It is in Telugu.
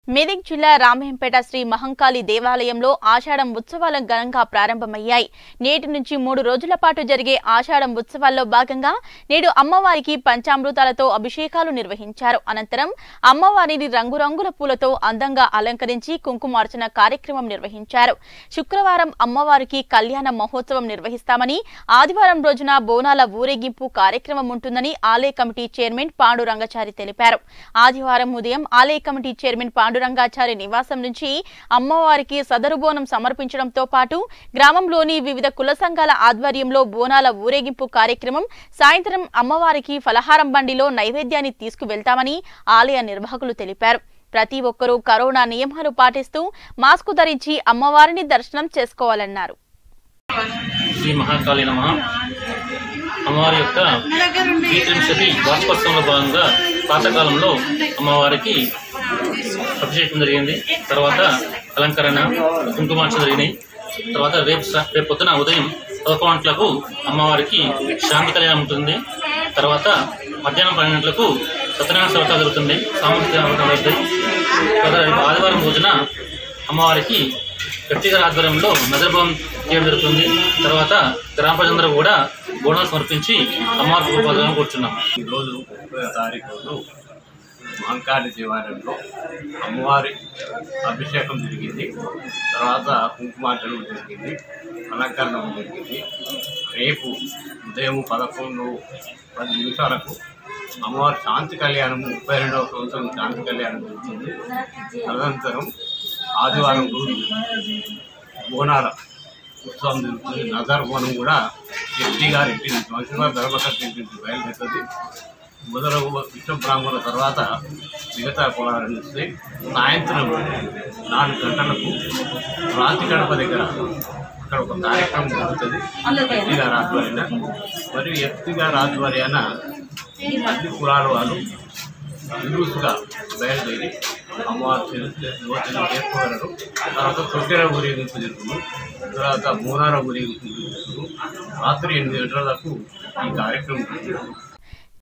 మెదక్ జిల్లా రామహంపేట శ్రీ మహంకాళి దేవాలయంలో ఆషాఢం ఉత్సవాలు ఘనంగా ప్రారంభమయ్యాయి నేటి నుంచి మూడు రోజుల పాటు జరిగే ఆషాఢం ఉత్సవాల్లో భాగంగా నేడు అమ్మవారికి పంచామృతాలతో అభిషేకాలు నిర్వహించారు అనంతరం అమ్మవారిని రంగురంగుల పూలతో అందంగా అలంకరించి కుంకుమార్చన కార్యక్రమం నిర్వహించారు శుక్రవారం అమ్మవారికి కళ్యాణ మహోత్సవం నిర్వహిస్తామని ఆదివారం రోజున బోనాల ఊరేగింపు కార్యక్రమం ఉంటుందని ఆలయ కమిటీ చైర్మన్ పాండు రంగచారి తెలిపారు ఆదివారం ఉదయం ఆలయ కమిటీ చైర్మన్ పాండురంగాచారి నివాసం నుంచి అమ్మవారికి సదరు బోనం సమర్పించడంతో పాటు గ్రామంలోని వివిధ కుల సంఘాల ఆధ్వర్యంలో బోనాల ఊరేగింపు కార్యక్రమం సాయంత్రం అమ్మవారికి ఫలహారం బండిలో నైవేద్యాన్ని తీసుకువెళ్తామని ఆలయ నిర్వాహకులు తెలిపారు ప్రతి ఒక్కరూ కరోనా నియమాలు పాటిస్తూ మాస్కు ధరించి అమ్మవారిని దర్శనం చేసుకోవాలన్నారు శ్రీ మహాకాళి నమ అమ్మవారి యొక్క త్రింశతి వార్షికోత్సవంలో భాగంగా పాతకాలంలో అమ్మవారికి అభిషేకం జరిగింది తర్వాత అలంకరణ కుంకుమార్చన జరిగినాయి తర్వాత రేపు సా- రేపు పొద్దున ఉదయం పదకొండు గంటలకు అమ్మవారికి శాంతి కళ్యాణం ఉంటుంది తర్వాత మధ్యాహ్నం పన్నెండు గంటలకు సత్యనారాయణ వ్రతాలు జరుగుతుంది సామూహిక వ్రతం జరుగుతాయి తర్వాత రేపు ఆదివారం రోజున అమ్మవారికి వ్యక్తిగత ఆధ్వర్యంలో నజరభావం చేయడం జరుగుతుంది తర్వాత గ్రామ ప్రజలందరూ కూడా బోనాలు సమర్పించి అమ్మవారి కృపాలను కూర్చున్నాం ఈరోజు ముప్పై తారీఖు రోజు మహంకాళి దేవాలయంలో అమ్మవారి అభిషేకం జరిగింది తర్వాత కుంకుమార్చనం జరిగింది అలంకరణం జరిగింది రేపు ఉదయం పదకొండు పది నిమిషాలకు అమ్మవారి శాంతి కళ్యాణం ముప్పై రెండవ సంవత్సరం శాంతి కళ్యాణం జరుగుతుంది తదనంతరం ఆదివారం రోజు బోనాల ఉత్సవం జరుగుతుంది నగర్ బోనం కూడా ఎస్టీ గారి ఇంటి నుంచి మనుషుల ధర్మకర్త ఇంటి నుంచి బయలుదేరుతుంది మొదలగు విష్ణు బ్రాహ్మణుల తర్వాత మిగతా కులాల నుంచి సాయంత్రం నాలుగు గంటలకు రాతి గడప దగ్గర అక్కడ ఒక కార్యక్రమం జరుగుతుంది ఎస్టీ గారి ఆధ్వర్యాన మరియు ఎస్టీ గారి ఆధ్వర్యాన అన్ని కులాల వాళ్ళు నిలుసుగా బయలుదేరి అమ్మవారు భోజనం చేసుకోగలరు తర్వాత తొట్టెర ఊరేగింపు జరుగుతుంది తర్వాత మూనార ఊరేగింపు జరుగుతుంది రాత్రి ఎనిమిది గంటలకు ఈ కార్యక్రమం జరుగుతుంది